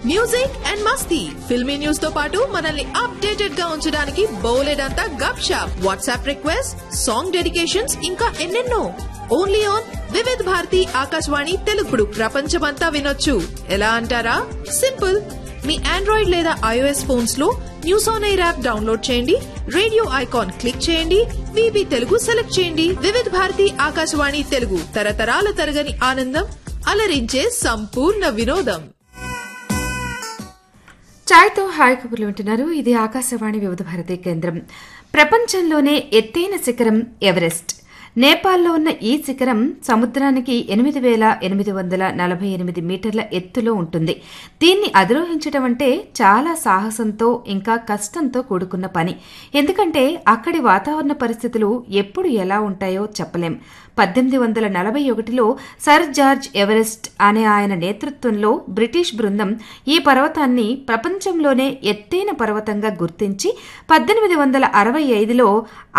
music and మస్తీ filmy news తో పాటు మనల్ని అప్డేటెడ్ గా ఉంచడానికి బౌలెడంతా గప్ షాప్ వాట్సాప్ రిక్వెస్ట్ సాంగ్ డెడికేషన్స్ ఇంకా ఎన్నెన్నో ఓన్లీ ఆన్ వివిధ్ భారతి ఆకాశవాణి తెలుగుడు ప్రపంచమంతా వినొచ్చు ఎలా అంటారా సింపుల్ మీ ఆండ్రాయిడ్ లేదా ఐఓఎస్ ఫోన్స్ లో news on air app download చేయండి రేడియో ఐకాన్ క్లిక్ చేయండి విబి తెలుగు సెలెక్ట్ చేయండి వివిధ భారతి ఆకాశవాణి తెలుగు తరతరాల తరగని ఆనందం అలరించే సంపూర్ణ వినోదం ఛాయ్తో హాయ్ కబుర్లు వింటున్నారు ఇది ఆకాశవాణి వివిధ భారతి కేంద్రం ప్రపంచంలోనే ఎత్తైన శిఖరం ఎవరెస్ట్ నేపాల్లో ఉన్న ఈ శిఖరం సముద్రానికి ఎనిమిది వేల ఎనిమిది వందల నలభై ఎనిమిది మీటర్ల ఎత్తులో ఉంటుంది దీన్ని అధిరోహించడం అంటే చాలా సాహసంతో ఇంకా కష్టంతో కూడుకున్న పని ఎందుకంటే అక్కడి వాతావరణ పరిస్థితులు ఎప్పుడు ఎలా ఉంటాయో చెప్పలేం పద్దెనిమిది వందల నలభై ఒకటిలో సర్ జార్జ్ ఎవరెస్ట్ అనే ఆయన నేతృత్వంలో బ్రిటిష్ బృందం ఈ పర్వతాన్ని ప్రపంచంలోనే ఎత్తైన పర్వతంగా గుర్తించి పద్దెనిమిది వందల అరవై ఐదులో